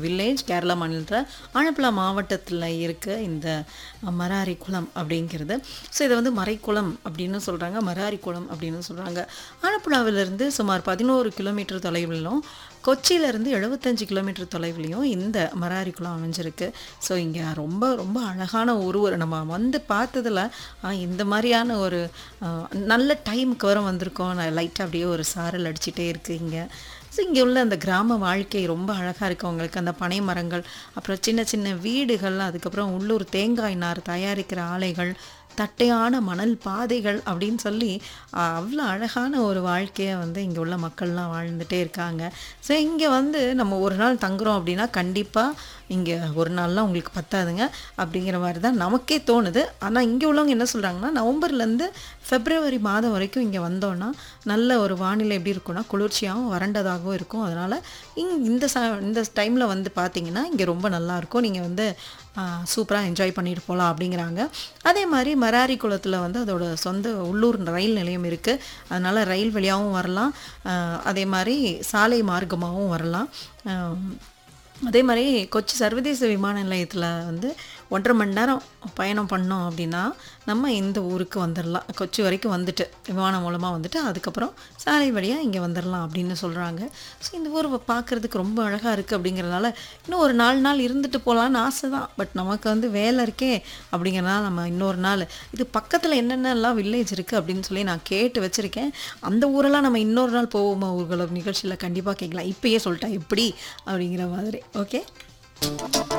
village Kerala மாநிலத்தில் ஆலப்புழா மாவட்டத்தில் இருக்க இந்த மராரி குளம் அப்படிங்கிறது ஸோ இதை வந்து மறைக்குளம் அப்படின்னு சொல்கிறாங்க மராரி குளம் அப்படின்னு சொல்கிறாங்க ஆலப்புழாவிலிருந்து சுமார் பதினோரு கிலோமீட்டர் தொலைவிலும் கொச்சியிலேருந்து எழுபத்தஞ்சு கிலோமீட்டர் தொலைவுலையும் இந்த மராரி குளம் அமைஞ்சிருக்கு ஸோ இங்கே ரொம்ப ரொம்ப அழகான ஒரு ஒரு நம்ம வந்து பார்த்ததுல ஆ, இந்த மாதிரியான ஒரு ஆ, நல்ல டைமுக்கு வர வந்திருக்கோம் லைட்டாக அப்படியே ஒரு சாரல் அடிச்சிட்டே இருக்குது இங்கே ஸோ இங்கே உள்ள அந்த கிராம வாழ்க்கை ரொம்ப அழகாக இருக்குது அவங்களுக்கு அந்த பனை மரங்கள் அப்புறம் சின்ன சின்ன வீடுகள் அதுக்கப்புறம் உள்ளூர் தேங்காய் நார் தயாரிக்கிற ஆலைகள் தட்டையான மணல் பாதைகள் அப்படின்னு சொல்லி அவ்வளோ அழகான ஒரு வாழ்க்கையை வந்து இங்கே உள்ள மக்கள்லாம் வாழ்ந்துட்டே இருக்காங்க ஸோ இங்கே வந்து நம்ம ஒரு நாள் தங்குறோம் அப்படின்னா கண்டிப்பாக இங்கே ஒரு நாள்லாம் உங்களுக்கு பத்தாதுங்க அப்படிங்கிற மாதிரி தான் நமக்கே தோணுது ஆனால் இங்கே உள்ளவங்க என்ன சொல்கிறாங்கன்னா நவம்பர்லேருந்து ஃபெப்ரவரி மாதம் வரைக்கும் இங்கே வந்தோன்னா நல்ல ஒரு வானிலை எப்படி இருக்கும்னா குளிர்ச்சியாகவும் வறண்டதாகவும் இருக்கும் அதனால் இங் இந்த ச இந்த டைமில் வந்து பார்த்தீங்கன்னா இங்கே ரொம்ப நல்லா இருக்கும் நீங்கள் வந்து சூப்பராக என்ஜாய் பண்ணிட்டு போகலாம் அப்படிங்கிறாங்க அதே மாதிரி மராரி குளத்தில் வந்து அதோட சொந்த உள்ளூர் ரயில் நிலையம் இருக்குது அதனால் ரயில் வழியாகவும் வரலாம் ஆஹ் அதே மாதிரி சாலை மார்க்கமாகவும் வரலாம் ஆஹ் அதே மாதிரி கொச்சி சர்வதேச விமான நிலையத்தில் வந்து ஒன்றரை மணி நேரம் பயணம் பண்ணோம் அப்படின்னா நம்ம இந்த ஊருக்கு வந்துடலாம் கொச்சி வரைக்கும் வந்துட்டு விமானம் மூலமாக வந்துட்டு அதுக்கப்புறம் சாலை வழியாக இங்கே வந்துடலாம் அப்படின்னு சொல்கிறாங்க ஸோ இந்த ஊர் பார்க்குறதுக்கு ரொம்ப அழகாக இருக்குது அப்படிங்கிறதுனால இன்னும் ஒரு நாலு நாள் இருந்துட்டு போகலான்னு ஆசை தான் பட் நமக்கு வந்து வேலை இருக்கே அப்படிங்கிறனால நம்ம இன்னொரு நாள் இது பக்கத்தில் என்னென்னலாம் வில்லேஜ் இருக்குது அப்படின்னு சொல்லி நான் கேட்டு வச்சுருக்கேன் அந்த ஊரெல்லாம் நம்ம இன்னொரு நாள் போவோமா ஊர்களை நிகழ்ச்சியில் கண்டிப்பாக கேட்கலாம் இப்பயே சொல்லிட்டேன் எப்படி அப்படிங்கிற மாதிரி ஓகே